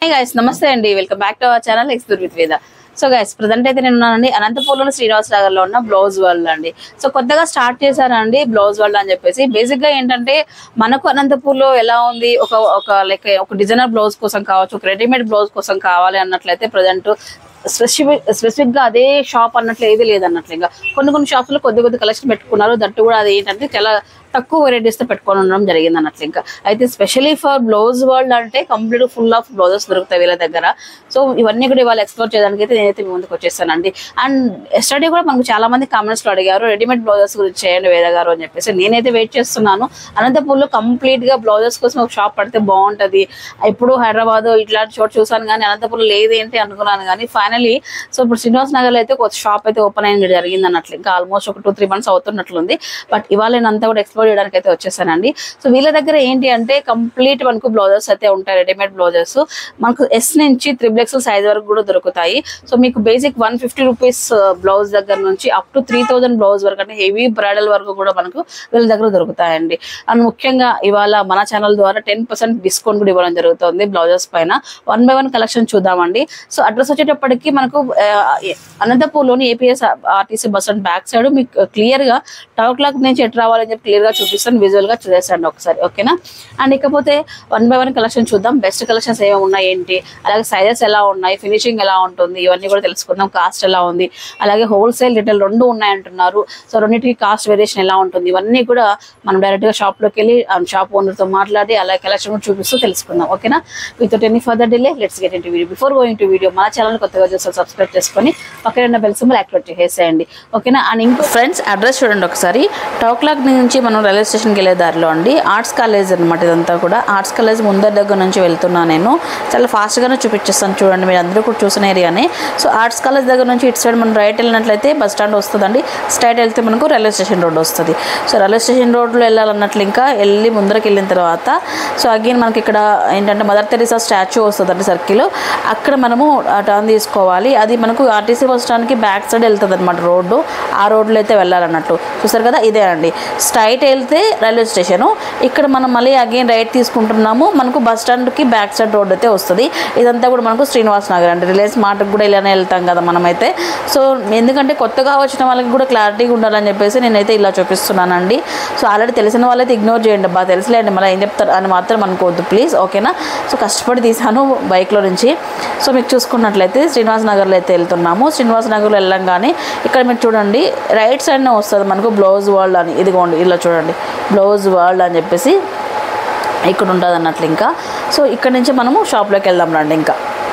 హే guys నమస్తే అండి welcome back to our channel explore with Veda so guys present అయితే నేను ఉన్నానండి అనంతపూర్లో శ్రీనివాస్ నగర్ లో ఉన్న బ్లౌజ్ వరల్డ్ అండి సో కొత్తగా స్టార్ట్ చేశారండి బ్లౌజ్ వరల్డ్ అని చెప్పేసి బేసిక్ గా ఏంటంటే మనకు అనంతపూర్లో ఎలా ఉంది ఒక ఒక లైక్ ఒక డిజైనర్ బ్లౌజ్ కోసం కావచ్చు ఒక రెడీమేడ్ బ్లౌజ్ కోసం కావాలి అన్నట్లయితే ప్రజెంట్ స్పెసిఫిక్ స్పెసిఫిక్ గా అదే షాప్ అన్నట్లు ఏది లేదన్నట్లు ఇంకా కొన్ని కొన్ని షాప్స్ లో కొద్ది కొద్ది కలెక్షన్ పెట్టుకున్నారు దట్టు కూడా అది ఏంటంటే చాలా తక్కువ వెరైటీస్ తో పెట్టుకొని ఉండడం జరిగింది అన్నట్లు ఇంకా అయితే స్పెషలీ ఫర్ బ్లౌజ్ వరల్డ్ అంటే కంప్లీట్ ఫుల్ ఆఫ్ బ్లౌజెస్ దొరుకుతాయి వీళ్ళ దగ్గర సో ఇవన్నీ కూడా ఇవాళ ఎక్స్ప్లోర్ చేయడానికి అయితే నేనైతే మీ ముందుకు వచ్చేసానండి అండ్ ఎస్టర్డే కూడా మనకు చాలా మంది కామెంట్స్ లో అడిగారు రెడీమేడ్ బ్లౌజెస్ గురించి చేయండి వేద గారు అని చెప్పేసి నేనైతే వెయిట్ చేస్తున్నాను అనంతపూర్లో కంప్లీట్ గా బ్లౌజెస్ కోసం ఒక షాప్ పడితే బాగుంటది ఇప్పుడు హైదరాబాద్ ఇట్లాంటి చోటు చూసాను కానీ అనంతపురం లేదేంటి అనుకున్నాను కానీ ఫైనలీ సో ఇప్పుడు శ్రీనివాస్ నగర్ లో అయితే ఒక షాప్ అయితే ఓపెన్ అయ్యింది జరిగింది అన్నట్లు ఇంకా ఆల్మోస్ట్ ఒక టూ త్రీ మంత్స్ అవుతున్నట్లుంది బట్ ఇవాళ నేను అంతా కూడా ఎక్స్ప్లోర్ చేయడానికి అయితే వచ్చేసానండి సో వీళ్ళ దగ్గర ఏంటి అంటే కంప్లీట్ మనకు బ్లౌజెస్ అయితే ఉంటాయి రెడీమేడ్ బ్లౌజెస్ మనకు ఎస్ నుంచి త్రిబుల్ ఎక్స్ఎల్ సైజ్ వరకు కూడా దొరుకుతాయి సో మీకు basic one fifty rupees blouse దగ్గర నుంచి up to three thousand blouse వరకు అంటే హెవీ బ్రైడల్ వరకు కూడా మనకు వీళ్ళ దగ్గర దొరుకుతాయండి అండ్ ముఖ్యంగా ఇవాళ మన ఛానల్ ద్వారా టెన్ పర్సెంట్ డిస్కౌంట్ కూడా ఇవ్వడం జరుగుతుంది బ్లౌజెస్ పైన వన్ బై వన్ కలెక్షన్ చూద్దామండి సో అడ్రస్ వచ్చేటప్పటికి మనకు ఆ, అనంతపూర్లోని APS RTC bus stand back side మీకు క్లియర్ గా టవ్ క్లాక్ నుంచి ఎటు రావాలని చెప్పి క్లియర్ గా చూపిస్తాను విజువల్ గా చూసేసండి ఒకసారి ఓకేనా అండ్ ఇకపోతే వన్ బై వన్ కలెక్షన్ చూద్దాం బెస్ట్ కలెక్షన్స్ ఏమేమి ఉన్నాయి ఏంటి అలాగే సైజెస్ ఎలా ఉన్నాయి ఫినిషింగ్ ఎలా ఉంటుంది ఇవన్నీ కూడా తెలుసుకుందాం కాస్ట్ ఎలా ఉంది అలాగే హోల్సేల్ రిటైల్ రెండు ఉన్నాయి అంటున్నారు సో రెండింటికి కాస్ట్ వేరియేషన్ ఎలా ఉంటుంది ఇవన్నీ కూడా మనం డైరెక్ట్ గా షాప్ లోకి వెళ్ళి షాప్ ఓనర్ తో మాట్లాడి అలాగే కలెక్షన్ కూడా చూపిస్తూ తెలుసుకుందాం ఓకేనా without any further delay let's get in video before going to video మన ఛానల్ కొత్తగా చూస్తే సబ్స్క్రైబ్ చేసుకొని పక్కన ఉన్న బెల్ సింబల్ యాక్టివేట్ చేసేయండి ఓకేనా అండ్ ఇంకో ఫ్రెండ్స్ అడ్రస్ చూడండి ఒకసారి టోక్లాక్ నుంచి మనం రైల్వే స్టేషన్కి వెళ్ళే దారిలో అండి ఆర్ట్స్ కాలేజ్ అనమాట ఇదంతా కూడా ఆర్ట్స్ కాలేజ్ ముందర దగ్గర నుంచి వెళ్తున్నా నేను చాలా ఫాస్ట్గానే చూపించేస్తాను చూడండి మీరు అందరూ కూడా చూసిన ఏరియానే సో ఆర్ట్స్ కాలేజ్ దగ్గర నుంచి ఇటు సైడ్ మనం రైట్ వెళ్ళినట్లయితే బస్ స్టాండ్ వస్తుందండి స్ట్రైట్ వెళ్తే మనకు రైల్వే స్టేషన్ రోడ్ వస్తుంది సో రైల్వే స్టేషన్ రోడ్లో వెళ్ళాలన్నట్లు ఇంకా వెళ్ళి ముందరకు వెళ్ళిన తర్వాత సో అగైన్ మనకి ఇక్కడ ఏంటంటే మదర్ తెరీసా స్టాచ్యూ వస్తుందండి సర్కిల్ అక్కడ మనము టర్న్ తీసుకోవాలి అది మనకు ఆర్టీసీ బస్ స్టాండ్కి బ్యాక్ సైడ్ వెళ్తుంది అనమాట రోడ్డు ఆ రోడ్లో అయితే వెళ్ళాలన్నట్టు చూసారు కదా ఇదే అండి స్ట్రైట్ వెళ్తే రైల్వే స్టేషను ఇక్కడ మనం మళ్ళీ అగైన్ రైట్ తీసుకుంటున్నాము మనకు బస్ స్టాండ్కి బ్యాక్ సైడ్ రోడ్ అయితే వస్తుంది ఇదంతా కూడా మనకు శ్రీనివాస్ నగర్ అండి రిలయన్స్ మార్ట్కి కూడా ఇలానే వెళ్తాం కదా మనమైతే సో ఎందుకంటే కొత్తగా వచ్చిన వాళ్ళకి కూడా క్లారిటీగా ఉండాలని చెప్పేసి నేనైతే ఇలా చూపిస్తున్నానండి సో ఆల్రెడీ తెలిసిన వాళ్ళైతే ఇగ్నోర్ చేయండి బాగా తెలుసులేండి మళ్ళీ ఏం చెప్తారు అని మాత్రం అనుకోవద్దు ప్లీజ్ ఓకేనా సో కష్టపడి తీసాను బైక్లో నుంచి సో మీకు చూసుకున్నట్లయితే శ్రీనివాస్ నగర్లో అయితే వెళ్తున్నాము శ్రీనివాస్ నగర్లో వెళ్ళంగానే ఇక్కడ మీరు చూడండి రైట్ సైడ్నే వస్తుంది మనకు బ్లౌజ్ వరల్డ్ అని ఇదిగోండి ఇలా చూడండి బ్లౌజ్ వరల్డ్ అని చెప్పేసి ఇక్కడ ఉంటుంది అన్నట్లు ఇంకా సో ఇక్కడ నుంచి మనము షాప్లోకి వెళ్దాం రండి ఇంకా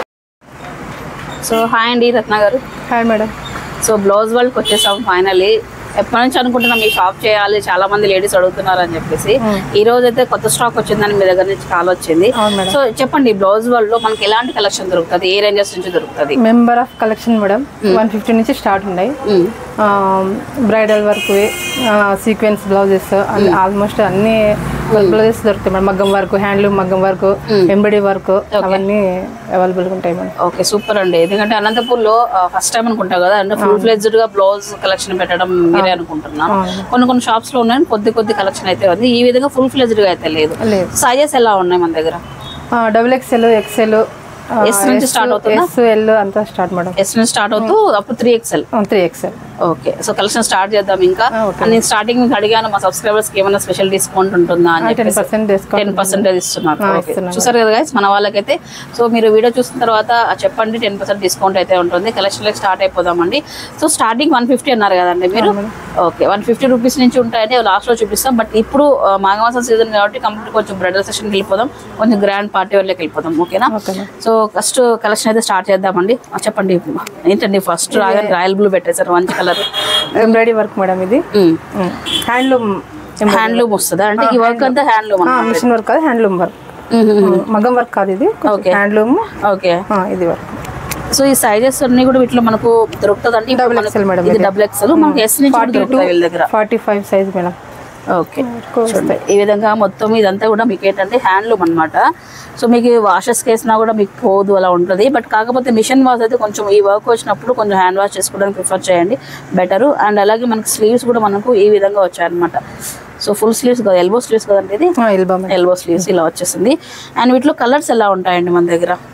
సో హాయ్ అండి రత్న గారు హాయ్ మేడం సో బ్లౌజ్ వాళ్ళకి వచ్చేసాం ఫైనలీ ఎప్పటి నుంచి అనుకుంటున్నాం మీ షాప్ చేయాలి చాలా మంది లేడీస్ అడుగుతున్నారు అని చెప్పేసి ఈ రోజు అయితే కొత్త స్టాక్ వచ్చిందని మీ దగ్గర నుంచి కాల్ వచ్చింది అవును మేడం. సో చెప్పండి బ్లౌజ్ వరల్డ్ లో మనకి ఎలాంటి కలెక్షన్ దొరుకుతుంది ఏ రేంజెస్ నుంచి దొరుకుతుంది member of collection madam one fifty నుంచి స్టార్ట్ ఉన్నాయి hmm. Bridal work sequence blouses almost అన్ని బ్లౌజెస్ దొరుకుతాయి మేడం మగ్గం వర్క్ హ్యాండ్లూమ్ మగ్గం వర్క్ ఎంబ్రాయిడరీ వర్క్ అవన్నీ అవైలబుల్ ఉంటాయి మేడం ఓకే సూపర్ అండి ఎందుకంటే అనంతపూర్ లో ఫస్ట్ టైం అనుకుంటా కదా అంటే ఫుల్ ఫ్లెడ్జ్డ్ గా బ్లౌజ్ కలెక్షన్ పెట్టడం మీరే అనుకుంటున్నాను కొన్ని కొన్ని షాప్స్ లో ఉన్నాయి కొద్ది కొద్ది కలెక్షన్ అయితే ఉంది ఈ విధంగా ఫుల్ ఫ్లెడ్జ్డ్ గా అయితే లేదు లేదు సైజెస్ ఎలా ఉన్నాయి మన దగ్గర డబుల్ ఎక్స్ఎల్ ఎక్స్ఎల్ ఎస్ నుంచి స్టార్ట్ అవుతుందా ఎస్ ఎల్ అంతా స్టార్ట్ మేడం ఎస్ నుంచి స్టార్ట్ అవుతూ అప్పుడు three XL three XL okay so collection start చేద్దాం ఇంకా ఆ, okay. నేను స్టార్టింగ్ మీకు అడిగాను మా సబ్స్క్రైబర్స్ కి ఏమైనా స్పెషల్ డిస్కౌంట్ ఉంటుందా అని టెన్ చెప్పేసి పర్సెంట్ డిస్కౌంట్ టెన్ పర్సెంటేజ్ ఇస్తున్నారు ఆ, Okay. ఇస్తున్నాం. చూసారు కదా guys మన వాళ్ళకైతే సో మీరు వీడియో చూసిన తర్వాత చెప్పండి టెన్ పర్సెంట్ డిస్కౌంట్ అయితే ఉంటుంది కలెక్షన్ స్టార్ట్ అయిపోదామండి సో స్టార్టింగ్ వన్ ఫిఫ్టీ అన్నారు కదండి మీరు ఓకే వన్ ఫిఫ్టీ రూపీస్ నుంచి ఉంటాయండి లాస్ట్ లో చూపిస్తాం బట్ ఇప్పుడు ఆ, మాఘమాసం సీజన్ కాబట్టి కంప్లీట్ కొంచెం బ్రైడల్ సెషన్కి వెళ్ళిపోదాం కొంచెం గ్రాండ్ పార్టీ వాళ్ళకి వెళ్ళిపోదాం ఓకేనా ఓకే సో ఫస్ట్ కలెక్షన్ అయితే స్టార్ట్ చేద్దామండి ఆ, చెప్పండి ఏంటండి ఫస్ట్ రాయల్ రాయల్ బ్లూ పెట్టేశారు మంచి కలర్ ఎంబ్రాయిడరీ వర్క్ మేడం ఇది హ్యాండ్లూమ్ హ్యాండ్లూమ్ వస్తుందా అంటే ఈ వర్క్ అంతా హ్యాండ్లూమ్ మిషన్ వర్క్ కాదు హ్యాండ్లూమ్ వర్క్ మగ్గం వర్క్ కాదు ఇది Okay. హ్యాండ్లూమ్ ఓకే ఇది వర్క్ సో ఈ సైజెస్ అన్ని కూడా వీటిలో మనకు దొరుకుతుంది అంటే Double XL మేడం ఇది ఇది. డబుల్ ఎక్స్ఎల్ మనకి ఎస్ నుంచి కూడా ఫార్టీ టూ దొరుకుతాయి వీళ్ళ దగ్గర forty five size madam okay చూడండి ఈ విధంగా మొత్తం ఇదంతా కూడా మీకు ఏంటంటే హ్యాండ్లూమ్ అన్నమాట సో మీకు వాషెస్ వేసినా కూడా మీకు పోదు అలా ఉంటుంది బట్ కాకపోతే మిషన్ వాష్ అయితే కొంచెం ఈ వర్క్ వచ్చినప్పుడు కొంచెం హ్యాండ్ వాష్ చేసుకోవడానికి ప్రిఫర్ చేయండి బెటర్ అండ్ అలాగే మనకి స్లీవ్స్ కూడా మనకు ఈ విధంగా వచ్చాయన్నమాట సో ఫుల్ స్లీవ్స్ కదా ఎల్బో స్లీవ్స్ కదండి ఇది ఎల్బా మేడం ఎల్బో స్లీవ్స్ ఇలా వచ్చేసింది అండ్ వీటిలో కలర్స్ ఎలా ఉంటాయండి మన దగ్గర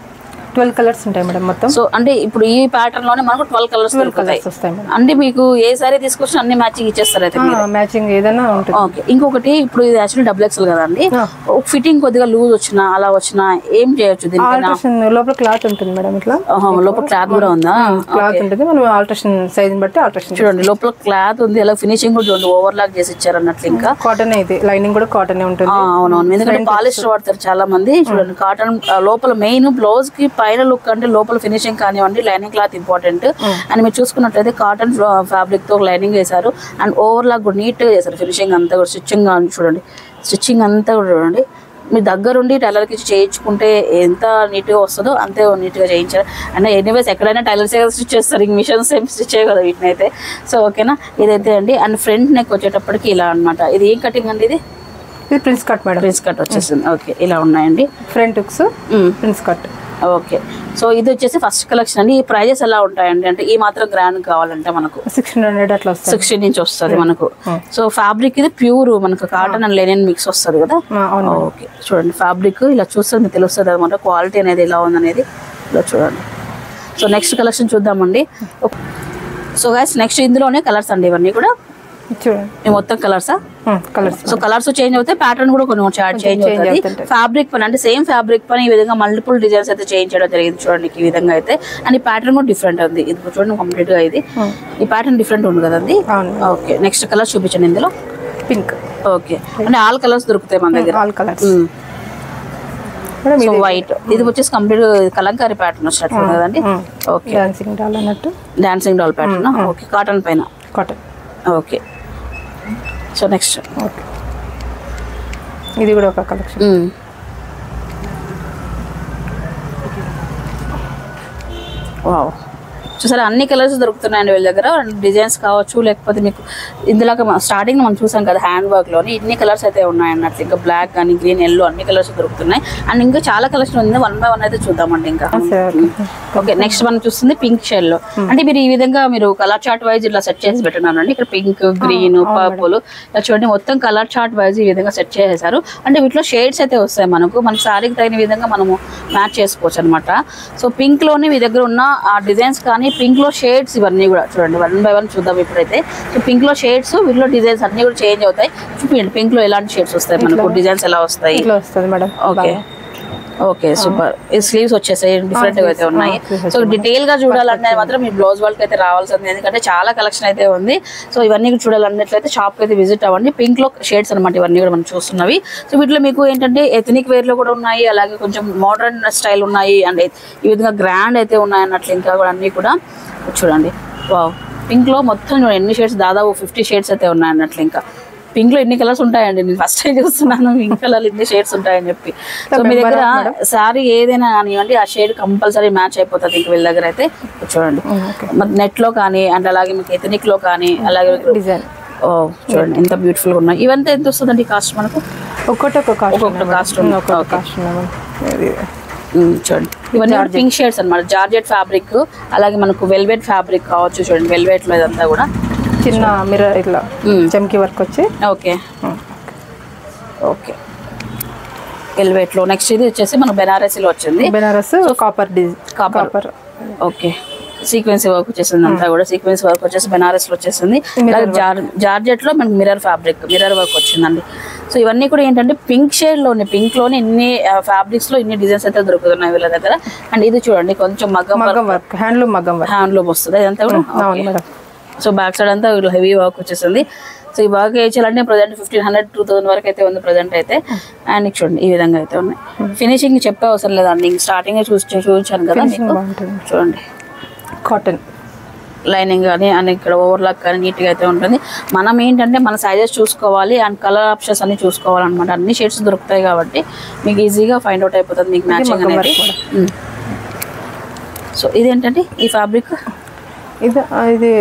ట్వెల్వ్ కలర్స్ ఉంటాయి మేడం మొత్తం సో అంటే ఇప్పుడు ఈ ప్యాటర్న్ లోనే మనకు ట్వెల్వ్ కలర్స్ దొరుకుతాయి కలర్స్ వస్తాయి మేడం అంటే మీకు ఏ సారీ తీసుకొచ్చినా అన్ని మ్యాచింగ్ ఇచ్చేస్తారు అయితే మీరు మ్యాచింగ్ ఏదైనా ఉంటుంది ఓకే ఇంకొకటి ఇప్పుడు ఇది యాక్చువల్లీ డబుల్ ఎక్స్ఎల్ కదండి ఫిట్టింగ్ కొద్దిగా లూజ్ వచ్చినా అలా వచ్చినా ఏం చేయొచ్చు దీనిపైన ఆల్ట్రేషన్ లోపల క్లాత్ ఉంటుంది మేడం ఇట్లా ఆహా, లోపల క్లాత్ కూడా ఉందా క్లాత్ ఉంటుంది మనం ఆల్ట్రేషన్ సైజ్ బట్టి ఆల్ట్రేషన్ చూడండి లోపల క్లాత్ ఉంది అలా ఫినిషింగ్ కూడా చూడండి ఓవర్ లాక్ చేసి ఇచ్చారు అన్నట్లు ఇంకా కాటన్ ఇది లైనింగ్ కూడా కాటన్ ఉంటుంది ఆ, అవునవును ఎందుకంటే పాలిస్టర్ వాడతారు చాలా మంది చూడండి కాటన్ లోపల మెయిన్ బ్లౌజ్ కి పైన లుక్ అంటే లోపల ఫినిషింగ్ కానివ్వండి లైనింగ్ క్లాత్ ఇంపార్టెంట్ అండ్ మీరు చూసుకున్నట్లయితే కాటన్ ఫ్యాబ్రిక్ తో లైనింగ్ వేశారు అండ్ ఓవర్ లాక్ కూడా నీట్ గా చేశారు ఫినిషింగ్ అంతా కూడా స్టిచ్చింగ్ చూడండి స్టిచ్చింగ్ అంతా కూడా చూడండి మీ దగ్గరుండి టైలర్కి ఇచ్చి చేయించుకుంటే ఎంత నీట్గా వస్తుందో అంతే నీట్గా చేయించారు అండ్ ఎనీవేస్ ఎక్కడైనా టైలర్స్ స్టిచ్ చేస్తారు ఇంక మిషన్స్ ఏం స్టిచ్ చేయవు కదా వీటిని అయితే సో ఓకేనా ఇదైతే అండి అండ్ ఫ్రంట్ నెక్ వచ్చేటప్పటికి ఇలా అన్నమాట ఇది ఏం కటింగ్ అండి ఇది ఇది prince cut madam prince cut వచ్చేసింది ఓకే ఇలా ఉన్నాయండి front hooks hmm. Prince cut okay so ఇది వచ్చేసి ఫస్ట్ కలెక్షన్ అండి ఈ ప్రైజెస్ ఎలా ఉంటాయండి అంటే ఈ మాత్రం గ్రాండ్ కావాలంటే మనకు సిక్స్టీన్ హండ్రెడ్ అట్లా వస్తాయి సిక్స్టీన్ ఇంచ్ వస్తుంది మనకు సో ఫ్యాబ్రిక్ ఇది ప్యూర్ మనకు కాటన్ అండ్ లెనిన్ మిక్స్ వస్తుంది కదా ఆ, అవును ఓకే చూడండి ఫ్యాబ్రిక్ ఇలా చూస్తే మీకు తెలుస్తుంది అనమాట క్వాలిటీ అనేది ఎలా ఉందనేది ఇలా చూడండి సో నెక్స్ట్ కలెక్షన్ చూద్దామండి సో గైస్ నెక్స్ట్ ఇందులోనే కలర్స్ అండి ఇవన్నీ కూడా చూడండి ఇవి మొత్తం కలర్సా కలర్స్ సో కలర్స్ చేంజ్ అవుతాయి ప్యాటర్న్ కూడా కొన్ని చేంజ్ change అవుతుంది అవుతుంటాయి. ఫ్యాబ్రిక్ పని అంటే సేమ్ ఫ్యాబ్రిక్ పని ఈ విధంగా మల్టిపుల్ డిజైన్స్ అయితే చేంజ్ చేయడం జరిగింది చూడండి ఈ విధంగా అయితే అండ్ ఈ ప్యాటర్న్ కూడా డిఫరెంట్ ఉంది ఇది చూడండి కంప్లీట్ గా ఇది ఈ ప్యాటర్న్ డిఫరెంట్ ఉంది కదండి అవును ఓకే నెక్స్ట్ కలర్ చూపించండి ఇందులో పింక్ ఓకే అంటే ఆల్ కలర్స్ దొరుకుతాయి మన దగ్గర all colours madam so white ఇది వచ్చేసి కంప్లీట్ కలంకారీ ప్యాటర్న్ వచ్చినట్టు కదండి ఓకే డాన్సింగ్ డాల్ అన్నట్టు dancing doll pattern okay cotton పైన cotton okay so next okay ఇది కూడా ఒక కలెక్షన్ వావ్ చూసారా అన్ని కలర్స్ దొరుకుతున్నాయండి వీళ్ళ దగ్గర డిజైన్స్ కావచ్చు లేకపోతే మీకు ఇందులో స్టార్టింగ్ మనం చూసాం కదా హ్యాండ్ వర్క్ లోని ఇన్ని కలర్స్ అయితే ఉన్నాయి అన్నట్లు ఇంకా బ్లాక్ కానీ గ్రీన్ ఎల్లో అన్ని కలర్స్ దొరుకుతున్నాయి అండ్ ఇంకా చాలా కలర్స్ ఉంది వన్ బై వన్ అయితే చూద్దామండి ఇంకా సరే ఓకే నెక్స్ట్ మనం చూస్తుంది పింక్ షెల్ లో అంటే మీరు ఈ విధంగా మీరు కలర్ చార్ట్ వైజ్ ఇట్లా సెట్ చేసి పెట్టున్నారండి ఇక్కడ పింక్ గ్రీన్ పర్పుల్ ఇలా చూడండి మొత్తం కలర్ చార్ట్ వైజ్ ఈ విధంగా సెట్ చేసేసారు అంటే వీటిలో షేడ్స్ అయితే వస్తాయి మనకు మన శారీకి తగిన విధంగా మనము మ్యాచ్ చేసుకోవచ్చు అనమాట సో పింక్ లోనే మీ దగ్గర ఉన్న ఆ డిజైన్స్ కానీ పింక్ లో షేడ్స్ ఇవన్నీ కూడా చూడండి వన్ బై వన్ చూద్దాం ఇప్పుడైతే సో పింక్ లో షేడ్స్ వీటిలో డిజైన్స్ అన్ని కూడా చేంజ్ అవుతాయి చూపించండి పింక్ లో ఎలాంటి షేడ్స్ వస్తాయి మనకు డిజైన్స్ ఎలా వస్తాయి ఇట్లా వస్తుంది మేడం ఓకే ఓకే సూపర్ ఈ స్లీవ్స్ వచ్చేసాయి డిఫరెంట్ అయితే ఉన్నాయి సో డీటెయిల్ గా చూడాలంటే మాత్రం మీ బ్లౌజ్ వాళ్ళకి అయితే రావాల్సింది ఎందుకంటే చాలా కలెక్షన్ అయితే ఉంది సో ఇవన్నీ కూడా చూడాలన్నట్లయితే షాప్ కి అయితే విజిట్ అవ్వండి పింక్ లో షేడ్స్ అనమాట ఇవన్నీ కూడా మనం చూస్తున్నవి సో వీటిలో మీకు ఏంటంటే ఎథనిక్ వేర్ లో కూడా ఉన్నాయి అలాగే కొంచెం మోడర్న్ స్టైల్ ఉన్నాయి అండ్ ఈ విధంగా గ్రాండ్ అయితే ఉన్నాయి అన్నట్లు ఇంకా కూడా అన్ని కూడా చూడండి వావ్ పింక్ లో మొత్తం చూడండి ఎన్ని షేడ్స్ దాదాపు ఫిఫ్టీ షేడ్స్ అయితే ఉన్నాయి అన్నట్లు ఇంకా పింక్ లో ఎన్ని కలర్స్ ఉంటాయండి నేను ఫస్ట్ టైం చూస్తున్నాను పింక్ కలర్ ఇన్ని షేడ్స్ ఉంటాయని చెప్పి సో మీ దగ్గర శారీ ఏదైనా కానివ్వండి ఆ షేడ్ కంపల్సరీ మ్యాచ్ అయిపోతుంది ఇంక వీళ్ళ దగ్గర అయితే చూడండి మరి నెట్ లో కానీ అండ్ అలాగే మీకు ఎథనిక్ లో కానీ అలాగే మీకు- డిజైన్ ఓ చూడండి ఎంత బ్యూటిఫుల్ గా ఉన్నాయి ఇవంతా ఎంత వస్తుందండి కాస్ట్ మనకు ఒక్కొక్కటి ఒక కాస్ట్ ఒక్కొక్క కాస్ట్ ఉంది ఒక్కొక్క ఓకే కాస్ట్ మేడం ఇది ఉమ్, చూడండి ఇవన్నీ పింక్ షేడ్స్ అన్నమాట జార్జెట్ ఫ్యాబ్రిక్ అలాగే మనకు వెల్వెట్ ఫ్యాబ్రిక్ కావచ్చు చూడండి వెల్వెట్ లో ఇదంతా కూడా చిన్న మిర్రర్ ఇట్లా చమ్కీ వర్క్ వచ్చి ఓకే ఓకే వెల్వెట్ లో నెక్స్ట్ ఇది వచ్చేసి మన బెనారసీలో వచ్చింది బెనారస్ కాపర్ డిజ్ copper copper okay sequence work వచ్చేసింది అంతా కూడా సీక్వెన్స్ వర్క్ వచ్చేసి బెనారస్ లో వచ్చేసింది అలాగే జార్ జార్జెట్ లో మనకి మిర్రర్ ఫ్యాబ్రిక్ మిర్రర్ వర్క్ వచ్చిందండి సో ఇవన్నీ కూడా ఏంటంటే పింక్ షేడ్ లోనే పింక్ లోనే ఇన్ని ఫ్యాబ్రిక్స్ లో ఇన్ని డిజైన్స్ అయితే దొరుకుతున్నాయి వీళ్ళ దగ్గర అండ్ ఇది చూడండి కొంచెం మగ్గం మగ్గం వర్క్ హ్యాండ్లూమ్ మగ్గం వర్క్ హ్యాండ్లూమ్ వస్తుంది ఇదంతా కూడా అవును మేడం సో బ్యాక్ సైడ్ అంతా హెవీ వర్క్ వచ్చేసింది సో ఈ వర్క్ వేయించాలంటే present fifteen hundred two thousand వరకు అయితే ఉంది ప్రజెంట్ అయితే అండ్ ఇక చూడండి ఈ విధంగా అయితే ఉన్నాయి ఫినిషింగ్ చెప్పే అవసరం లేదండి ఇంక స్టార్టింగ్ చూసి చూపించాను కదా మీకు బాగుంటుంది చూడండి కాటన్ లైనింగ్ కానీ అండ్ ఇక్కడ ఓవర్లాక్ కానీ నీట్గా అయితే ఉంటుంది మనం ఏంటంటే మన సైజెస్ చూసుకోవాలి అండ్ కలర్ ఆప్షన్స్ అన్ని చూసుకోవాలన్నమాట అన్ని షేడ్స్ దొరుకుతాయి కాబట్టి మీకు ఈజీగా ఫైండ్ అవుట్ అయిపోతుంది మీకు మ్యాచింగ్ మగ్గం అనేది work సో ఇదేంటంటే ఈ ఫ్యాబ్రిక్ ఇది ఇది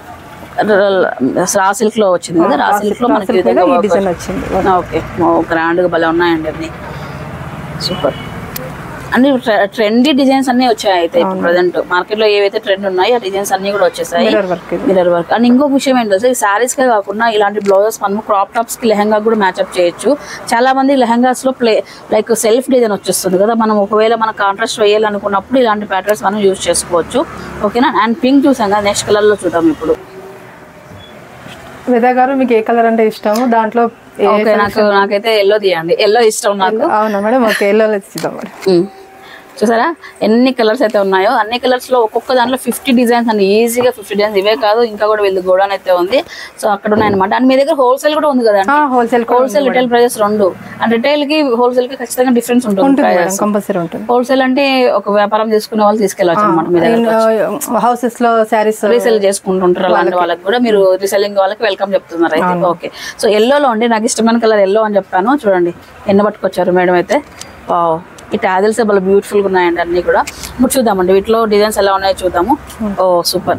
రా సిల్క్ లో వచ్చింది కదా రా సిల్క్ లో మనకి ఈ మీద విధంగా ఈ work డిజైన్ వచ్చింది ఓకే గ్రాండ్గా భలే ఉన్నాయండి అన్ని సూపర్ అన్ని ట్రెండీ డిజైన్స్ అన్ని వచ్చాయి అయితే ప్రజెంట్ మార్కెట్ లో ఏవైతే ట్రెండ్ ఉన్నాయో ఆ డిజైన్స్ అన్ని కూడా వచ్చేసాయి మిర్రర్ వర్క్ ఇది మిర్రర్ వర్క్ అండ్ ఇంకొక విషయం ఏంటంటే ఈ సారీస్ కే కాకుండా ఇలాంటి బ్లౌజెస్ మనం క్రాప్ టాప్స్ కి లెహంగా కూడా మ్యాచ్అప్ చేయొచ్చు చాలా మంది లెహంగాస్ లో ప్లే లైక్ సెల్ఫ్ డిజైన్ వచ్చేస్తుంది కదా మనం ఒకవేళ మన కాంట్రాస్ట్ వేయాలనుకున్నప్పుడు ఇలాంటి ప్యాటర్న్స్ మనం యూజ్ చేసుకోవచ్చు ఓకేనా అండ్ పింక్ చూసాం కదా నెక్స్ట్ కలర్ లో చూద్దాం ఇప్పుడు వేద గారు మీకు ఏ కలర్ అంటే ఇష్టము దాంట్లో ఏ ఓకే నాకు నాకైతే ఎల్లో తీయండి ఎల్లో ఇష్టం నాకు అవునా మేడం ఓకే ఎల్లో ఇద్దాం మేడం ఉమ్. చూసారా ఎన్ని కలర్స్ అయితే ఉన్నాయో అన్ని కలర్స్ లో ఒక్కొక్క దాంట్లో ఫిఫ్టీ డిజైన్స్ అండి ఈజీగా ఫిఫ్టీ డిజైన్స్ ఇవే కాదు ఇంకా కూడా వీళ్ళు గోడౌన్ అయితే ఉంది సో అక్కడ ఉన్నాయి అనమాట అండ్ మీ దగ్గర హోల్సేల్ కూడా ఉంది కదండి హోల్సేల్ హోల్సేల్ రిటైల్ ప్రైజెస్ రెండు అండ్ రిటైల్ కి హోల్సేల్ కి ఖచ్చితంగా డిఫరెన్స్ ఉంటుంది ఉంటుంది మేడం ప్రైజెస్ కంపల్సరీ ఉంటుంది హోల్సేల్ అంటే ఒక వ్యాపారం చేసుకునే వాళ్ళు తీసుకెళ్ళచ్చు అనమాట మీ దగ్గర హౌసెస్ లో శారీస్ రీసెల్ చేసుకుంటుంటారు అలాంటి వాళ్ళకి కూడా మీరు రీసెల్లింగ్ వాళ్ళకి వెల్కమ్ చెప్తున్నారు అయితే ఓకే సో ఎల్లోలో అండి నాకు ఇష్టమైన కలర్ ఎల్లో అని చెప్పాను చూడండి ఎన్న పట్టుకొచ్చారు మేడం అయితే వావ్ ఈ టాజిల్స్ చాలా బ్యూటిఫుల్గా ఉన్నాయండి అన్ని కూడా ఇప్పుడు చూద్దామండి వీటిలో డిజైన్స్ ఎలా ఉన్నాయో చూద్దాము ఓ సూపర్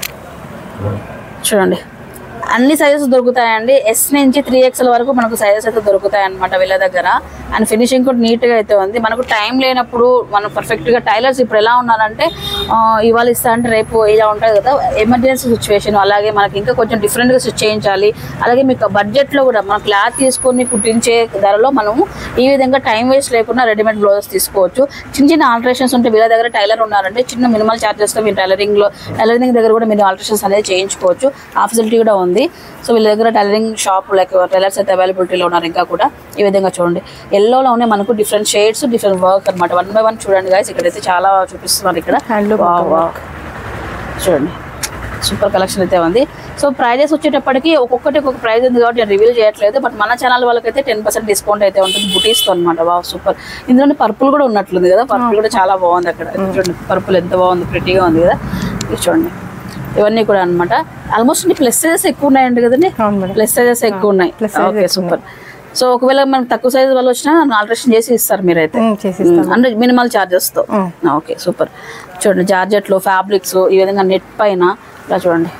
చూడండి అన్ని సైజెస్ దొరుకుతాయండి ఎస్ నుంచి త్రీ ఎక్స్ఎల్ వరకు మనకు సైజెస్ అయితే దొరుకుతాయి అనమాట వీళ్ళ దగ్గర అండ్ ఫినిషింగ్ కూడా నీట్ గా అయితే ఉంది మనకు టైం లేనప్పుడు మనం పర్ఫెక్ట్ గా టైలర్స్ ఇప్పుడు ఎలా ఉన్నారంటే ఆ, ఇవాళ ఇస్తా అంటే రేపు ఇలా ఉంటుంది కదా ఎమర్జెన్సీ సిచ్యువేషన్ అలాగే మనకి ఇంకా కొంచెం డిఫరెంట్ గా స్టిచ్ చేయించాలి అలాగే మీకు బడ్జెట్ లో కూడా మన క్లాత్ తీసుకొని కుట్టించే ధరలో మనము ఈ విధంగా టైం వేస్ట్ లేకుండా రెడీమేడ్ బ్లౌజెస్ తీసుకోవచ్చు చిన్న చిన్న ఆల్టరేషన్స్ ఉంటే వీళ్ళ దగ్గర టైలర్ ఉన్నారంటే చిన్న మినిమల్ ఛార్జెస్ తో మీరు టైలరింగ్ లో టైలరింగ్ దగ్గర కూడా మీరు ఆల్టరేషన్స్ అనేది చేయించుకోవచ్చు ఆ ఫెసిలిటీ కూడా ఉంది సో వీళ్ళ దగ్గర టైలరింగ్ షాప్ లైక్ టైలర్స్ అయితే అవైలబిలిటీలో ఉన్నారు ఇంకా కూడా ఈ విధంగా చూడండి ఎల్లోలోనే మనకు డిఫరెంట్ షేడ్స్ డిఫరెంట్ వర్క్ అన్నమాట వన్ బై వన్ చూడండి గాయస్ ఇక్కడైతే చాలా చూపిస్తున్నారు ఇక్కడ Handloom Wow, wow. చూడండి సూపర్ కలెక్షన్ అయితే ఉంది సో ప్రైజెస్ వచ్చేటప్పటికి ఒక్కొక్కటి ఒక్కొక్క ప్రైస్ ఉంది కాబట్టి నేను రివీల్ చేయట్లేదు బట్ మన ఛానల్ వాళ్ళకైతే టెన్ పర్సెంట్ డిస్కౌంట్ అయితే ఉంటుంది బుటీస్తో అనమాట వా సూపర్ ఇందులో పర్పుల్ కూడా ఉన్నట్లుంది కదా పర్పుల్ కూడా చాలా బాగుంది అక్కడ చూడండి పర్పుల్ ఎంత బాగుంది ప్రిటీగా ఉంది కదా ఇది చూడండి ఇవన్నీ కూడా అన్నమాట ఆల్మోస్ట్ ప్లస్ సైజెస్ ఎక్కువ ఉన్నాయండి కదండి అవును మేడం ప్లస్ సైజెస్ ఎక్కువ ఉన్నాయి plus sizes okay super so ఒకవేళ మనం తక్కువ సైజ్ వాళ్ళు వచ్చినా ఆల్టరేషన్ చేసి ఇస్తారు మీరైతే ఉమ్, చేసి అంటే మినిమల్ చార్జెస్ తో ఓకే సూపర్ చూడండి జార్జెట్లు ఫ్యాబ్రిక్స్ ఈ విధంగా నెట్ పైన ఇలా చూడండి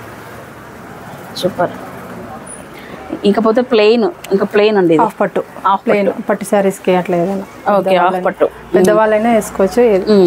సూపర్ ఇంకపోతే ప్లెయిన్ ఇంకా ప్లెయిన్ అండి ఇది హాఫ్ పట్టు హాఫ్ ప్లెయిన్ పట్టు శారీస్ కి అట్లా ఏదైనా ఓకే హాఫ్ పట్టు పెద్దవాళ్ళైనా వేసుకోవచ్చు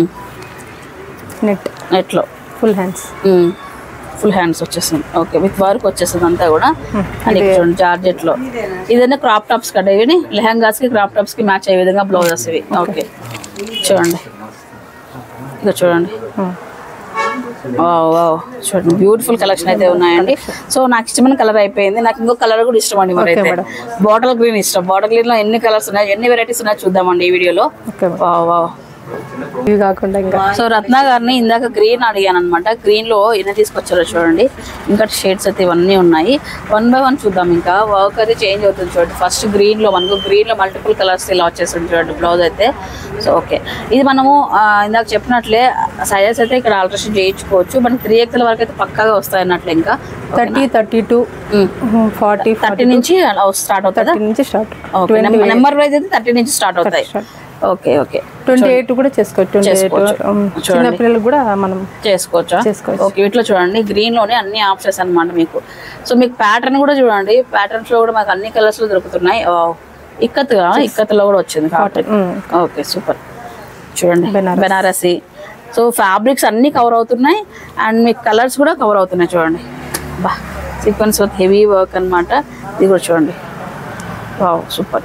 నెట్ నెట్లో ఫుల్ హ్యాండ్స్ ఫుల్ హ్యాండ్స్ వచ్చేసింది ఓకే విత్ వర్క్ వచ్చేసింది అంతా కూడా అండ్ ఇక్కడ చూడండి జార్జెట్ లో ఇదైనా క్రాప్ టాప్స్ కదా ఇవి లెహంగాస్ కి క్రాప్ టాప్స్ కి మ్యాచ్ అయ్యే విధంగా బ్లౌజెస్ ఇవి ఓకే చూడండి ఇక చూడండి వావ్ వావ్ చూడండి బ్యూటిఫుల్ కలెక్షన్ అయితే ఉన్నాయండి సో నాకు ఇష్టమైన కలర్ అయిపోయింది నాకు ఇంకో కలర్ కూడా ఇష్టం అండి మరి అయితే బాటిల్ గ్రీన్ ఇష్టం బాటిల్ గ్రీన్ లో ఎన్ని కలర్స్ ఉన్నాయి ఎన్ని వెరైటీస్ ఉన్నాయో చూద్దామండి ఈ వీడియోలో ఓకే వావ్ వావ్ ఇవి కాకుండా ఇంకా సో రత్న గారిని ఇందాక గ్రీన్ అడిగాను అనమాట గ్రీన్ లో ఎన్ని తీసుకొచ్చారో చూడండి ఇంకా షేడ్స్ అయితే ఇవన్నీ ఉన్నాయి వన్ బై వన్ చూద్దాం ఇంకా వర్క్ అయితే చేంజ్ అవుతుంది చూడండి ఫస్ట్ గ్రీన్ లో మనకు గ్రీన్ లో మల్టిపుల్ కలర్స్ ఇలా వచ్చేస్తుంది చూడండి బ్లౌజ్ అయితే సో ఓకే ఇది మనము ఆ, ఇందాక చెప్పినట్లే సైజెస్ అయితే ఇక్కడ ఆల్టరేషన్ చేయించుకోవచ్చు మనకి త్రీ ఎక్స్ఎల్ వరకు అయితే పక్కాగా వస్తాయి అన్నట్లు ఇంకా thirty thirty two forty thirty నుంచి స్టార్ట్ అవుతుందా థర్టీ నుంచి స్టార్ట్ ఓకే నెంబర్ వైజ్ అయితే థర్టీ నుంచి స్టార్ట్ అవుతాయి ఓకే ఓకే ట్వంటీ ఎయిట్ కూడా చేసుకోవచ్చు ట్వంటీ ఎయిట్ చేసుకోవచ్చు. చిన్న పిల్లలు కూడా మనం చేసుకోవచ్చా చేసుకోవచ్చు. ఓకే వీటిలో చూడండి గ్రీన్ లోనే అన్ని ఆప్షన్స్ అన్నమాట మీకు సో మీకు ప్యాటర్న్ కూడా చూడండి ప్యాటర్న్స్ లో కూడా మాకు అన్ని కలర్స్ లో దొరుకుతున్నాయి ఇక్కత్ ఇక్కత్లో కూడా వచ్చింది కాటన్ ఉమ్. ఓకే సూపర్ చూడండి బెనారస్. బెనారసి సో ఫ్యాబ్రిక్స్ అన్ని కవర్ అవుతున్నాయి అండ్ మీకు కలర్స్ కూడా కవర్ అవుతున్నాయి చూడండి బా సీక్వెన్స్ విత్ హెవీ వర్క్ అన్నమాట ఇది కూడా చూడండి వావ్ సూపర్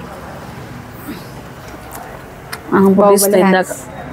బాహుబలి ఇందాక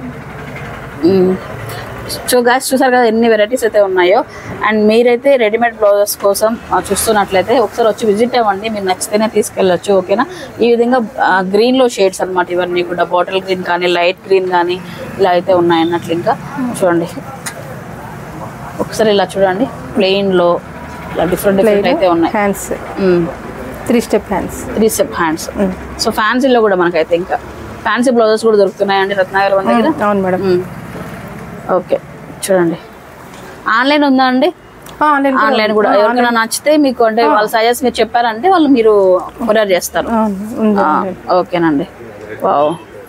సో గాయస్ చూసారు కదా ఎన్ని వెరైటీస్ అయితే ఉన్నాయో అండ్ మీరైతే రెడీమేడ్ బ్లౌజెస్ కోసం ఆ, చూస్తున్నట్లయితే ఒకసారి వచ్చి విజిట్ అవ్వండి మీరు నచ్చితేనే తీసుకెళ్ళొచ్చు ఓకేనా ఈ విధంగా గ్రీన్ లో షేడ్స్ అన్నమాట ఇవన్నీ కూడా బాటిల్ గ్రీన్ కానీ లైట్ గ్రీన్ కానీ ఇలా అయితే ఉన్నాయి అన్నట్లు ఇంకా చూడండి ఒకసారి ఇలా చూడండి ప్లెయిన్ లో ఇలా డిఫరెంట్ డిఫరెంట్ అయితే ఉన్నాయి hands three step hands three step hands so ఫ్యాన్సీలో కూడా మనకైతే ఇంకా ఫ్యాన్సీ బ్లౌజెస్ కూడా దొరుకుతున్నాయండి రత్నాగర్ మన దగ్గర అవును మేడం మ్మ్. ఓకే చూడండి ఆన్లైన్ ఉందా అండి ఆన్లైన్ ఆన్లైన్ కూడా ఎవరికైనా నచ్చితే మీకు అంటే వాళ్ళ సజెస్ మీరు చెప్పారంటే వాళ్ళు మీరు కొరియర్ చేస్తారు ఉంది ఆ, ఓకేనండి వావ్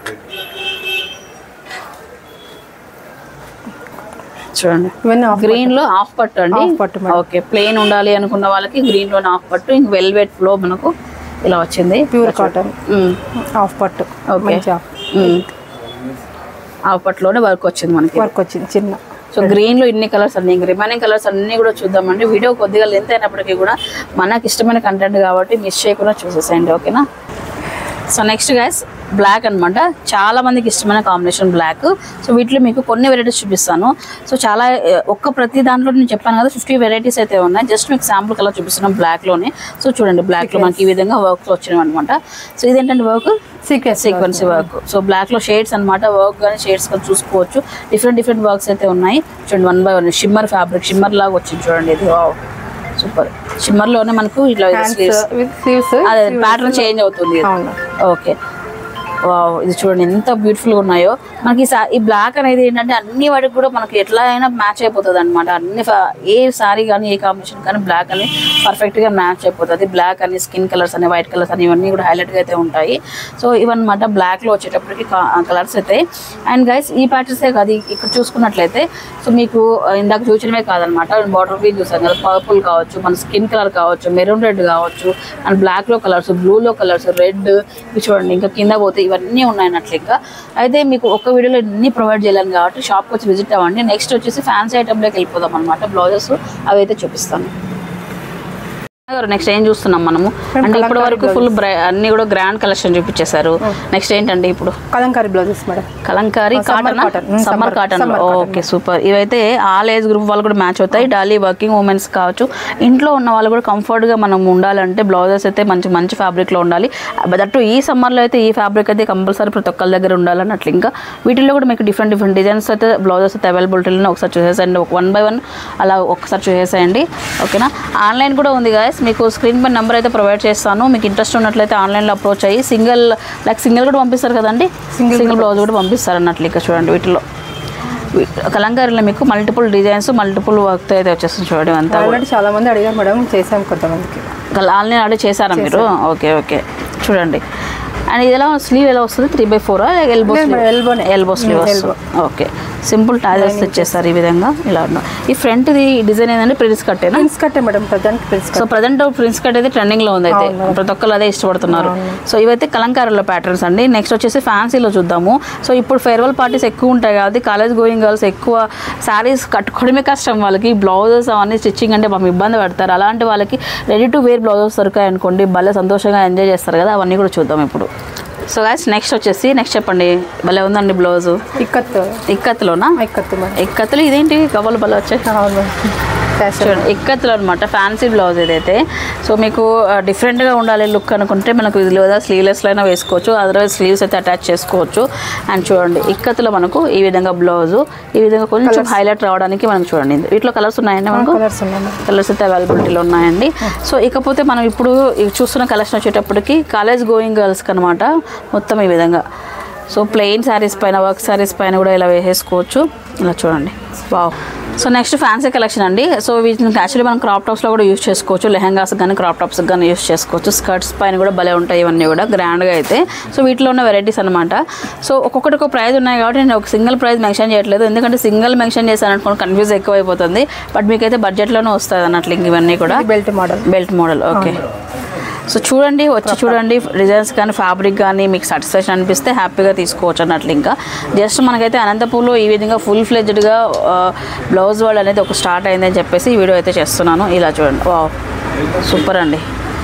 చూడండి ఇవన్నీ ఆఫ్ గ్రీన్ లో హాఫ్ పట్టు అండి Half పట్టు మేడం. ఓకే ప్లెయిన్ ఉండాలి అనుకున్న వాళ్ళకి గ్రీన్ లో హాఫ్ పట్టు ఇంక వెల్వెట్ లో మనకు ఇలా వచ్చింది ప్యూర్ కాటన్ మ్మ్. ఆఫ్ పట్టు ఓకే మంచి ఆఫ్ మ్మ్. అప్పట్లోనే వర్క్ వచ్చింది మనకి వర్క్ వచ్చింది చిన్న సో గ్రీన్ లో ఇన్ని కలర్స్ అన్ని రిమైనింగ్ కలర్స్ అన్ని కూడా చూద్దామండి వీడియో కొద్దిగా లెంత్ అయినప్పటికీ కూడా మనకి ఇష్టమైన కంటెంట్ కాబట్టి మిస్ చేయకుండా చూసేసేయండి ఓకేనా సో నెక్స్ట్ గైస్ బ్లాక్ అన్నమాట చాలా మందికి ఇష్టమైన కాంబినేషన్ బ్లాక్ సో వీటిలో మీకు కొన్ని వెరైటీస్ చూపిస్తాను సో చాలా ఏ, ఒక్క ప్రతి దాంట్లో నేను చెప్పాను కదా ఫిఫ్టీ వెరైటీస్ అయితే ఉన్నాయి జస్ట్ మీకు శాంపుల్ కలర్ చూపిస్తున్నాం black లోనే సో చూడండి black లో మనకి ఈ విధంగా వర్క్స్ వచ్చినాయి అనమాట సో ఇదేంటంటే work sequence sequence work so black లో షేడ్స్ అన్నమాట వర్క్ కానీ షేడ్స్ కానీ చూసుకోవచ్చు డిఫరెంట్ డిఫరెంట్ వర్క్స్ అయితే ఉన్నాయి చూడండి one by one shimmer fabric shimmer లాగా వచ్చింది చూడండి ఇది సూపర్ షిమ్మర్ లోనే మనకు ఇట్లా హ్యాండ్స్ sleeves. విత్ స్లీవ్స్ అదే ప్యాటర్న్ చేంజ్ అవుతుంది ఇది. అవును ఓకే వావ్ ఇది చూడండి ఎంత బ్యూటిఫుల్గా ఉన్నాయో మనకి ఈ సా- ఈ బ్లాక్ అనేది ఏంటంటే అన్ని వాటికి కూడా మనకి ఎట్లా అయినా మ్యాచ్ అయిపోతుంది అనమాట అన్ని ఫ- ఏ సారీ కానీ ఏ కాంబినేషన్ కానీ బ్లాక్ అని పర్ఫెక్ట్గా మ్యాచ్ అయిపోతుంది బ్లాక్ అని స్కిన్ కలర్స్ అని వైట్ కలర్స్ అని ఇవన్నీ కూడా హైలైట్గా అయితే ఉంటాయి సో ఇవన్నమాట బ్లాక్లో వచ్చేటప్పటికి కలర్స్ అయితే అండ్ గైస్ ఈ ప్యాటర్న్సే కాదు ఇ- ఇక్కడ చూసుకున్నట్లయితే సో మీకు ఆ, ఇందాక చూసినవే కాదనమాట బార్డర్ గ్రీన్ చూసాం కదా పర్పుల్ కావచ్చు మన స్కిన్ కలర్ కావచ్చు మెరూన్ రెడ్ కావచ్చు అండ్ బ్లాక్లో కలర్స్ బ్లూలో కలర్స్ రెడ్ ఇవి చూడండి ఇంకా కింద పోతే ఇవన్నీ ఉన్నాయి అన్నట్లు ఇంకా అయితే మీకు ఒక్క వీడియోలో ఇన్ని ప్రొవైడ్ చేయలేను కాబట్టి షాప్కి వచ్చి విజిట్ అవ్వండి నెక్స్ట్ వచ్చేసి ఫ్యాన్సీ ఐటమ్లోకి వెళ్ళిపోదాం అనమాట బ్లౌజెస్ అవి అయితే చూపిస్తాను నెక్స్ట్ ఏం చూస్తున్నాం మనము అంటే ఇప్పటి వరకు ఫుల్ అన్ని కూడా గ్రాండ్ కలెక్షన్ చూపించేశారు నెక్స్ట్ ఏంటండి ఇప్పుడు కలంకారీ బ్లౌజెస్ మేడం కలంకారీ ఆ, summer cotton cotton. Mm, summer summer- cotton summer cotton. Okay super ఇవైతే ఆల్ ఏజ్ గ్రూప్ వాళ్ళు కూడా మ్యాచ్ అవుతాయి డాలీ వర్కింగ్ ఉమెన్స్ కావచ్చు ఇంట్లో ఉన్న వాళ్ళు కూడా comfort గా మనం ఉండాలంటే బ్లౌజెస్ అయితే మంచి మంచి fabric లో ఉండాలి దట్టు ఈ summer లో అయితే ఈ ఫ్యాబ్రిక్ అయితే కంపల్సరీ ప్రతి ఒక్కరి దగ్గర ఉండాలన్నట్లు ఇంకా వీటిలో కూడా మీకు డిఫరెంట్ డిఫరెంట్ డిజైన్స్ అయితే బ్లౌజెస్ అయితే అవైలబిలిటీలో ఒకసారి చూసేసండి వన్ బై వన్ అలా ఒకసారి చూసేసేయండి ఓకేనా ఆన్లైన్ కూడా ఉంది గాయస్ మీకు స్క్రీన్ పై నెంబర్ అయితే ప్రొవైడ్ చేస్తాను మీకు ఇంట్రెస్ట్ ఉన్నట్లయితే ఆన్లైన్లో అప్రోచ్ అయ్యి సింగిల్ లైక్ సింగిల్ కూడా పంపిస్తారు కదండి Single సింగిల్ బ్లౌజ్ కూడా పంపిస్తారు అన్నట్లు ఇక్కడ చూడండి వీటిలో వీ- కలంకారీలో మీకు మల్టిపుల్ డిజైన్స్ మల్టిపుల్ వర్క్ అయితే వచ్చేస్తుంది చూడండి అంతా కూడా. ఆల్రెడీ చాలా మంది అడిగారు మేడం చేసాం కొంతమందికి కల- ఆన్లైన్ ఆర్డర్ చేశారా మీరు ఓకే ఓకే చూడండి అండ్ ఇది ఎలా స్లీవ్ ఎలా వస్తుంది త్రీ బై ఫోర్ ఎల్బో లేదు మేడం, elbow నే. ఎల్బో స్లీవ్ Mm, వస్తుంది ఓకే సింపుల్ టాజెస్ ఇచ్చేస్తారు ఈ విధంగా ఇలా ఉన్నాయి ఈ ఫ్రంట్ ఇది డిజైన్ ఏంటంటే ప్రిన్స్ కట్టేనా ప్రిన్స్ కట్టే madam present prince so present prince cut అయితే ట్రెండింగ్ లో ఉంది అయితే అవును. ప్రతి ఒక్కరు అదే ఇష్టపడుతున్నారు సో ఇవైతే కలంకారీలో ప్యాటర్న్స్ అండి నెక్స్ట్ వచ్చేసి ఫ్యాన్సీలో చూద్దాము సో ఇప్పుడు ఫేర్వెల్ పార్టీస్ ఎక్కువ ఉంటాయి కాబట్టి కాలేజ్ గోయింగ్ గర్ల్స్ ఎక్కువ శారీస్ కట్టుకోవడమే కష్టం వాళ్ళకి బ్లౌజెస్ అవన్నీ స్టిచ్చింగ్ అంటే పాపం ఇబ్బంది పడతారు అలాంటి వాళ్ళకి రెడీ టు వేర్ బ్లౌజెస్ దొరికాయి అనుకోండి భలే సంతోషంగా ఎంజాయ్ చేస్తారు కదా అవన్నీ కూడా చూద్దాం ఇప్పుడు సో గాయస్ నెక్స్ట్ వచ్చేసి నెక్స్ట్ చెప్పండి భలే ఉందండి బ్లౌజు ఇక్కత్ ఇక్కత్తులోనా ఇక్కత్ మేడం ఇక్కత్తులు ఇదేంటి కవలు భలే వచ్చాయి అవును మేడం ఫ్యాషన్ చూడండి ఇక్కత్తులు అనమాట ఫ్యాన్సీ బ్లౌజ్ ఇదైతే సో మీకు ఆ, డిఫరెంట్గా ఉండాలి లుక్ అనుకుంటే మనకు ఇది లేదా స్లీవ్లెస్లో అయినా వేసుకోవచ్చు అదర్వైజ్ స్లీవ్స్ అయితే అటాచ్ చేసుకోవచ్చు అండ్ చూడండి ఇక్కత్తులో మనకు ఈ విధంగా బ్లౌజు ఈ విధంగా కొంచెం హైలైట్ రావడానికి మనకు చూడండి వీటిలో కలర్స్ ఉన్నాయండి మనకు కలర్స్ ఉన్నాయి మేడం కలర్స్ అయితే అవైలబిలిటీలో ఉన్నాయండి సో ఇకపోతే మనం ఇప్పుడు ఇవి చూస్తున్న కలెక్షన్ వచ్చేటప్పటికి కాలేజ్ గోయింగ్ గర్ల్స్కి అనమాట మొత్తం ఈ విధంగా సో ప్లెయిన్ శారీస్ పైన వర్క్ శారీస్ పైన కూడా ఇలా వేసేసుకోవచ్చు ఇలా చూడండి wow so next fancy collection అండి సో వీటిని యాక్చువల్లీ మనం క్రాప్ టాప్స్లో కూడా యూస్ చేసుకోవచ్చు లెహంగాస్ కానీ క్రాప్ టాప్స్ కానీ యూస్ చేసుకోవచ్చు స్కర్ట్స్ పైన కూడా భలే ఉంటాయి ఇవన్నీ కూడా గ్రాండ్గా అయితే సో వీటిలో ఉన్న వెరైటీస్ అనమాట సో ఒక్కొక్కటి ఒక ప్రైస్ ఉన్నాయి కాబట్టి నేను ఒక సింగిల్ ప్రైస్ మెన్షన్ చేయట్లేదు ఎందుకంటే సింగిల్ మెన్షన్ చేశాను అనుకోండి కన్ఫ్యూజ్ ఎక్కువ అయిపోతుంది బట్ మీకైతే బడ్జెట్లోనే వస్తుంది అన్నట్లు ఇంక ఇవన్నీ కూడా belt model belt model okay so చూడండి వచ్చి చూడండి డిజైన్స్ కానీ ఫ్యాబ్రిక్ కానీ మీకు సాటిస్ఫాక్షన్ అనిపిస్తే హ్యాపీగా తీసుకోవచ్చు అన్నట్లు ఇంకా జస్ట్ మనకైతే అనంతపూర్లో ఈ విధంగా ఫుల్ ఫ్లెడ్జ్డ్గా బ్లౌజ్ వాళ్ళు అనేది ఒక స్టార్ట్ అయిందని చెప్పేసి ఈ వీడియో అయితే చేస్తున్నాను ఇలా చూడండి వా సూపర్ అండి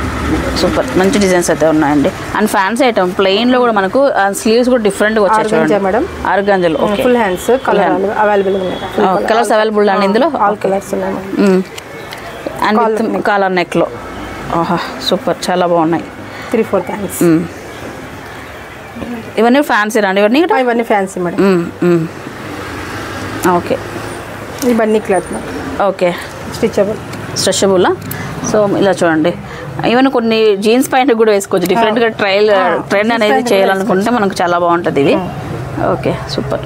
సూపర్ మంచి డిజైన్స్ అయితే ఉన్నాయండి అండ్ ఫ్యాన్సీ ఐటమ్ ప్లెయిన్లో కూడా మనకు స్లీవ్స్ కూడా డిఫరెంట్గా వచ్చాయి Organza చూడండి మేడం. ఆర్గంజలు okay full hands colour available ఉన్నాయి కలర్స్ అవైలబుల్ అండి ఇందులో ఆల్ కలర్స్ ఉన్నాయి మేడం అండ్ విత్ కాలర్ నెక్లో ఆహా సూపర్ చాలా బాగున్నాయి త్రీ ఫోర్ హ్యాండ్స్ మ్మ్. ఇవన్నీ ఫ్యాన్సీ రండి ఇవన్నీ కూడా? ఇవన్నీ fancy madam hmm, hmm. Okay ఇవన్నీ క్లాత్ మేడం ఓకే స్టిచబుల్ స్ట్రెచబుల్లా సో ఇలా చూడండి ఈవెన్ కొన్ని జీన్స్ ప్యాంట్ కూడా వేసుకోవచ్చు డిఫరెంట్గా ట్రైల్ ట్రెండ్ అనేది pant కూడా చేయాలనుకుంటే మనకు చాలా బాగుంటుంది ఇవి ఓకే సూపర్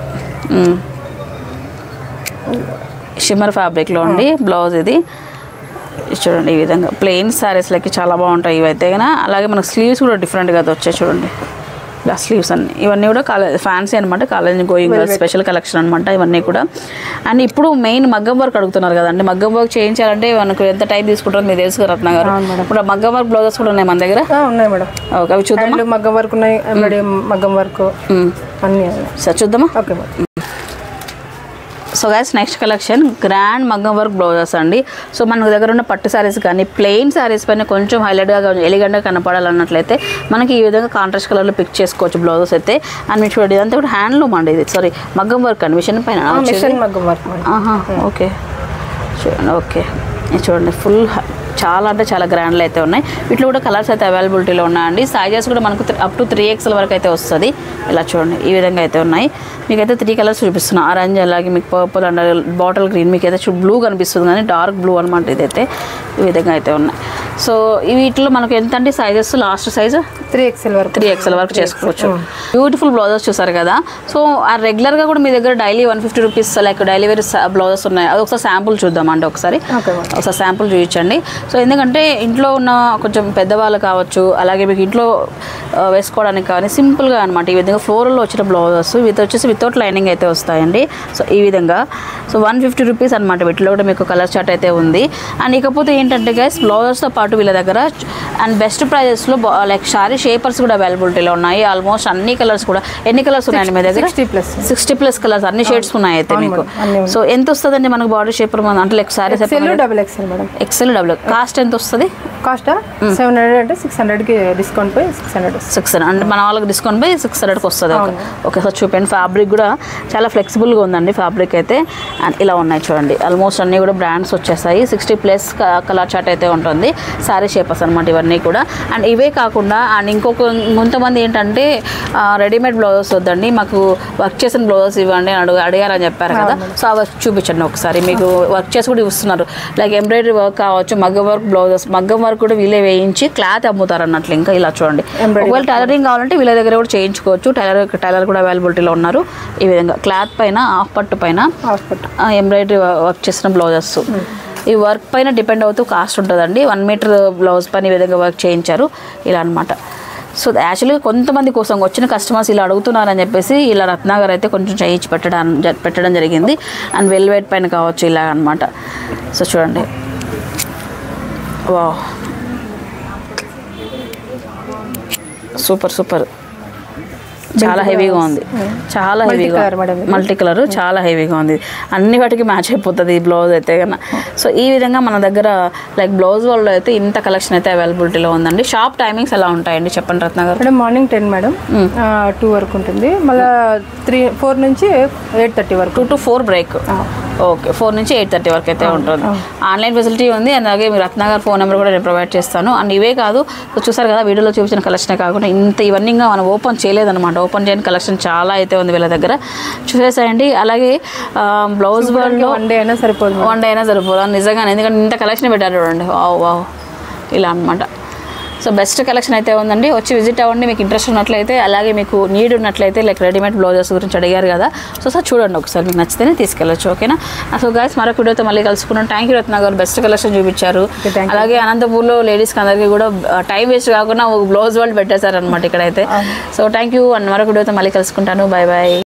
షిమ్మర్ ఫ్యాబ్రిక్లో ఉండి బ్లౌజ్ ఇది ఇది చూడండి ఈ విధంగా ప్లెయిన్ శారీస్లకి చాలా బాగుంటాయి ఇవైతే కనుక అలాగే మనకు స్లీవ్స్ కూడా డిఫరెంట్గా అయితే వచ్చాయి చూడండి ఇలా స్లీవ్స్ అన్ని ఇవన్నీ కూడా కాలేజ్ ఫ్యాన్సీ అనమాట కాలేజ్ గోయింగ్ స్పెషల్ కలెక్షన్ అనమాట ఇవన్నీ కూడా అండ్ ఇప్పుడు మెయిన్ మగ్గం వర్క్ అడుగుతున్నారు కదండి మగ్గం వర్క్ చేయించాలంటే మనకు ఎంత టైం తీసుకుంటారో మీరు తెలుసు కదా రత్న గారు ఇప్పుడు ఆ మగ్గం వర్క్ బ్లౌజెస్ కూడా ఉన్నాయి మన దగ్గర ఆ, ఉన్నాయి మేడం ఓకే అవి చూద్దామా హ్యాండ్ మగ్గం వర్క్ ఉన్నాయి ఎంబ్రాయిడరీ మగ్గం వర్క్ మ్మ్. అన్నీ ఉన్నాయి. సరే చూద్దామా okay madam so guys next collection grand మగ్గం వర్క్ బ్లౌజెస్ అండి సో మన దగ్గర ఉన్న పట్టు శారీస్ కానీ ప్లెయిన్ శారీస్ పైన కొంచెం హైలైట్గా ఎలిగెంట్గా కనపడాలన్నట్లయితే మనకి ఈ విధంగా కాంట్రాస్ట్ కలర్లో పిక్ చేసుకోవచ్చు బ్లౌజెస్ అయితే అండ్ మీరు చూడండి ఇదంతా కూడా హ్యాండ్లూమ్ అండి ఇది సారీ మగ్గం వర్క్ అండి మిషన్ పైన వచ్చేది. మిషన్ మగ్గం వర్క్ మేడం ఆహా ఓకే చూడండి ఓకే ఇది చూడండి ఫుల్ చాలా అంటే చాలా గ్రాండ్లు అయితే ఉన్నాయి వీటిలో కూడా కలర్స్ అయితే అవైలబిలిటీలో ఉన్నాయండి సైజెస్ కూడా మనకు అప్ టు త్రీ ఎక్స్ఎల్ వరకు అయితే వస్తుంది ఇలా చూడండి ఈ విధంగా అయితే ఉన్నాయి మీకైతే త్రీ కలర్స్ చూపిస్తున్నా ఆరెంజ్ అలాగే మీకు పర్పుల్ అండ్ బాటిల్ గ్రీన్ మీకు అయితే బ్లూ కనిపిస్తుంది కానీ డార్క్ బ్లూ అనమాట ఇదైతే ఈ విధంగా అయితే ఉన్నాయి సో ఈ వీటిలో మనకు ఎంత అంటే sizes last size three XL వరకు త్రీ ఎక్స్ఎల్ వరకు చేసుకోవచ్చు బ్యూటిఫుల్ బ్లౌజెస్ చూసారు కదా సో ఆ రెగ్యులర్గా కూడా మీ దగ్గర daily one fifty rupees like daily wear blouses ఉన్నాయి అది ఒకసారి శాంపుల్ చూద్దామండి ఒకసారి ఓకే మేడం ఒకసారి శాంపుల్ చూపించండి సో ఎందుకంటే ఇంట్లో ఉన్న కొంచెం పెద్దవాళ్ళు కావచ్చు అలాగే మీకు ఇంట్లో ఆ, వేసుకోవడానికి కానీ సింపుల్గా అనమాట ఈ విధంగా ఫ్లోరల్లో వచ్చిన బ్లౌజెస్ విత్ వచ్చేసి వితౌట్ లైనింగ్ అయితే వస్తాయండి సో ఈ విధంగా సో వన్ ఫిఫ్టీ రూపీస్ అనమాట వీటిలో కూడా మీకు కలర్ చార్ట్ అయితే ఉంది అండ్ ఇకపోతే ఏంటంటే గైస్ బ్లౌజెస్తో పాటు వీళ్ళ దగ్గర అండ్ బెస్ట్ ప్రైజెస్లో లైక్ శారీ షేపర్స్ కూడా అవైలబిలిటీలో ఉన్నాయి ఆల్మోస్ట్ అన్ని కలర్స్ కూడా ఎన్ని కలర్స్ ఉన్నాయండి మీ దగ్గర sixty plus sixty plus colours అన్ని షేడ్స్ ఉన్నాయి అయితే మీకు మేడం, అన్నీ ఉన్నాయి. సో ఎంత వస్తుందండి మనకు బాడీ షేపర్ అంటే like sari XL double XL madam XL double cost ఎంత వస్తుంది కాస్ట్ సెవెన్ హండ్రెడ్ అంటే సిక్స్ హండ్రెడ్కి డిస్కౌంట్ పోయి సిక్స్ హండ్రెడ్ సిక్స్ హండ్రెడ్ అంటే మన వాళ్ళకి డిస్కౌంట్ పై సిక్స్ హండ్రెడ్కి వస్తుంది ఓకే ఓకే సార్ చూపండి ఫ్యాబ్రిక్ కూడా చాలా ఫ్లెక్సిబుల్గా ఉందండి ఫ్యాబ్రిక్ అయితే అండ్ ఇలా ఉన్నాయి చూడండి ఆల్మోస్ట్ అన్నీ కూడా బ్రాండ్స్ వచ్చేసాయి సిక్స్టీ ప్లస్ కలర్ చార్ట్ అయితే ఉంటుంది శారీ షేపర్స్ అనమాట ఇవన్నీ కూడా అండ్ ఇవే కాకుండా అండ్ ఇంకొక కొంతమంది ఏంటంటే రెడీమేడ్ బ్లౌజెస్ వద్దండి మాకు వర్క్ చేసిన బ్లౌజెస్ ఇవ్వండి అని అడుగు అడిగారని చెప్పారు కదా సో అవి చూపించండి ఒకసారి మీకు వర్క్ చేసి కూడా ఇస్తున్నారు లైక్ ఎంబ్రాయిడరీ వర్క్ కావచ్చు మగ్గం వర్క్ బ్లౌజెస్ మగ్గం వర్క్ కూడా వీళ్ళే వేయించి క్లాత్ అమ్ముతారు అన్నట్లు ఇంకా ఇలా చూడండి Embroidery ఒకవేళ టైలరింగ్ కావాలంటే వీళ్ళ దగ్గర కూడా చేయించుకోవచ్చు టైలర్ టైలర్ కూడా అవైలబిలిటీలో ఉన్నారు ఈ విధంగా క్లాత్ పైన హాఫ్ పట్టు పైన హాస్పిటల్ ఎంబ్రాయిడరీ వర్క్ చేసిన బ్లౌజెస్ ఈ వర్క్ పైన డిపెండ్ అవుతూ కాస్ట్ ఉంటుందండి వన్ మీటర్ బ్లౌజ్ పైన ఈ విధంగా వర్క్ చేయించారు ఇలా అన్నమాట సో యాక్చువల్గా కొంతమంది కోసం వచ్చిన కస్టమర్స్ ఇలా అడుగుతున్నారని చెప్పేసి ఇలా రత్నాగర్ అయితే కొంచెం చేయించి పెట్టడం జ- పెట్టడం జరిగింది అండ్ వెల్వెట్ పైన కావచ్చు ఇలా అన్నమాట సో చూడండి వా సూపర్ సూపర్ చాలా హెవీగా ఉంది చాలా Multi హెవీగా colour madam ఇది. మల్టీ కలర్ చాలా హెవీగా ఉంది అన్ని వాటికి మ్యాచ్ అయిపోతుంది ఈ బ్లౌజ్ అయితే కన్నా సో ఈ విధంగా మన దగ్గర లైక్ బ్లౌజ్ వాళ్ళు అయితే ఇంత కలెక్షన్ అయితే అవైలబిలిటీలో ఉందండి షాప్ టైమింగ్స్ ఎలా ఉంటాయండి చెప్పండి రత్న గారు madam morning ten madam two వరకు ఉంటుంది మళ్ళీ త్రీ ఫోర్ నుంచి ఎయిట్ థర్టీ వరకు two to four break okay four నుంచి ఎయిట్ థర్టీ వరకు అయితే ఉంటుంది ఆన్లైన్ ఫెసిలిటీ ఉంది అండ్ అలాగే మీ రత్న గారు ఫోన్ నెంబర్ కూడా నేను ప్రొవైడ్ చేస్తాను అండ్ ఇవే కాదు సో చూసారు కదా వీడియోలో చూపించిన కలెక్షనే కాకుండా ఇంత ఇవన్నీ ఇంకా మనం ఓపెన్ చేయలేదన్నమాట ఓపెన్ చేయని కలెక్షన్ చాలా అయితే ఉంది వీళ్ళ దగ్గర చూసేసాయండి అలాగే బ్లౌజ్ వరల్డ్లో వన్ డే అయినా సరిపోదు మేడం. వన్ డే అయినా సరిపోదు నిజంగానే ఎందుకంటే ఇంత కలెక్షన్ పెట్టారు చూడండి వావ్ వావ్ ఇలా అనమాట సో బెస్ట్ కలెక్షన్ అయితే ఉందండి వచ్చి విజిట్ అవ్వండి మీకు ఇంట్రెస్ట్ ఉన్నట్లయితే అలాగే మీకు నీడ్ ఉన్నట్లయితే లైక్ రెడీమేడ్ బ్లౌజెస్ గురించి అడిగారు కదా సో సార్ చూడండి ఒకసారి మీకు నచ్చితేనే తీసుకెళ్ళచ్చు ఓకేనా సో గాయస్ మరొక వీడియోతో మళ్ళీ కలుసుకున్నాం థ్యాంక్ యూ రత్న గారు బెస్ట్ కలెక్షన్ చూపించారు thank you. అలాగే అనంతపూర్లో లేడీస్కి అందరికీ కూడా టైం వేస్ట్ కాకుండా ఒక బ్లౌజ్ వాళ్ళు పెట్టేశారనమాట ఇక్కడైతే సో థ్యాంక్ యూ అండ్ మరొక వీడియోతో మళ్ళీ కలుసుకుంటాను బాయ్ బాయ్